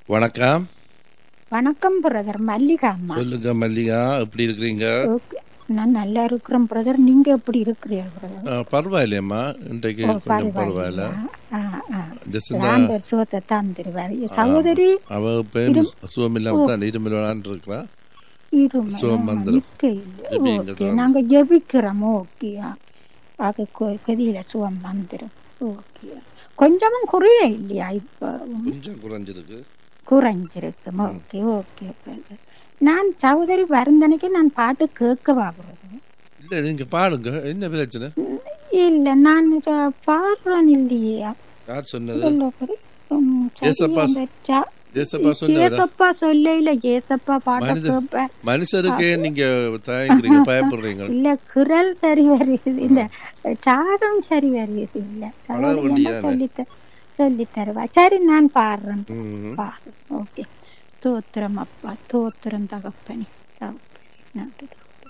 வணக்கம் வணக்கம் பிரதர் மல்லிகா அம்மா சொல்லுங்க மல்லிகா எப்படி இருக்கிறீங்க ஓகே நான் நல்லா இருக்கிறேன் பிரதர் நீங்க எப்படி இருக்கிறீர்கள் பிரதர் ஆ, பரவாயில்லையம்மா இன்றைக்கு கொஞ்சம் பரவாயில்ல Just இந்த- ஆண்டவர் சுகத்தை தந்துருவார் சகோதரி அவ பேர் சுகம் இல்லாம தான் இருமல் விளாண்டு இருக்கிறா இருமை சுகம் வந்துரும். நிக்க இல்லை ஜெபிங்க ஓகே நாங்க ஜெபிக்கிறோம் ஓகே அது கொ- கதியில சுகம் வந்துடும் ஓகே கொஞ்சமும் குறைய இல்லையா இப்போ கொஞ்சம் குறைஞ்சிருக்கு குறைஞ்சிருக்கு ஓகே ஓகே பிரதர் நான் சகோதரி வருந்தனைக்கு நான் பாட்டு கேட்கவா பிரதர் இல்ல நீங்க பாடுங்க என்ன பிரச்சனை இல்ல நான் இத பாடுறேன் இல்லையே யார் சொன்னது இல்ல பிரதர். உம், சரி, ஏசப்பா அந்த ச- ஏசப்பா சொன்னவரா ஏசப்பா சொல்ல இல்ல ஏசப்பா பாட்ட மனித- கேட்பேன் மனுஷருக்கே நீங்க தயங்குறீங்க பயப்படுறீங்க இல்ல குரல் சரி வருது இல்ல சாகம் சரி வருது இல்ல சகோதரி என்ன வேண்டியதானே? சொல்லித்த சொல்லி தருவா சரி நான் பாடுறேன் ம். பாடு ஓகே தோத்திரம் அப்பா தோத்திரம் தகப்பனி தகப்பனி நன்றி தகப்பனே.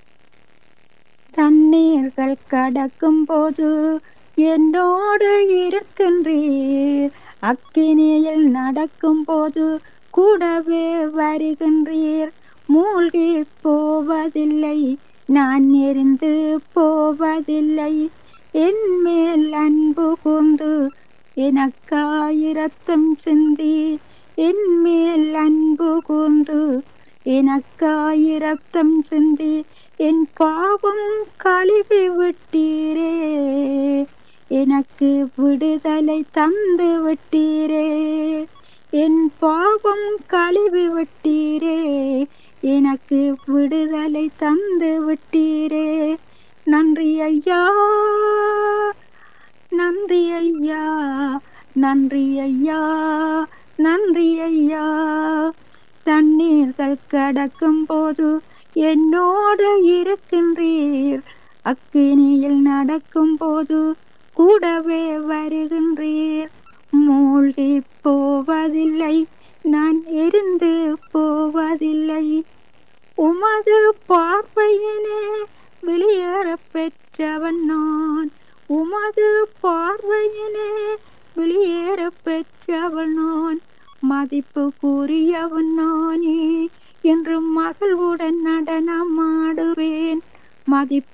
தண்ணீர்கள் கடக்கும் போது என்னோடு இருக்கின்றீர் அக்கினியில் நடக்கும் போது கூடவே வருகின்றீர் மூழ்கி போவதில்லை நான் எரிந்து போவதில்லை என் மேல் அன்பு கூர்ந்து எனக்காயிரத்தம் சிந்தி என் மேல் அன்பு கூர்ந்து எனக்காயிரத்தம் சிந்தி என் பாவம் கழுவி விட்டீரே எனக்கு விடுதலை தந்து விட்டீரே என் பாவம் கழுவி விட்டீரே எனக்கு விடுதலை தந்து விட்டீரே நன்றி ஐயா நன்றி ஐயா நன்றி ஐயா நன்றி ஐயா தண்ணீர்கள் கடக்கும் போது என்னோடு இருக்கின்றீர் அக்கினியில் நடக்கும் போது கூடவே வருகின்றீர் மூழ்கி போவதில்லை நான் எரிந்து போவதில்லை உமது பார்வையினே வெளியேற பெற்றவன் நான் உமது பார்வையினே வெளியேற பெற்றவன் நான் மதிப்பு கூறியவன் நானே என்று மகிழ்வுடன் நடனமாடுவேன் மதிப்பு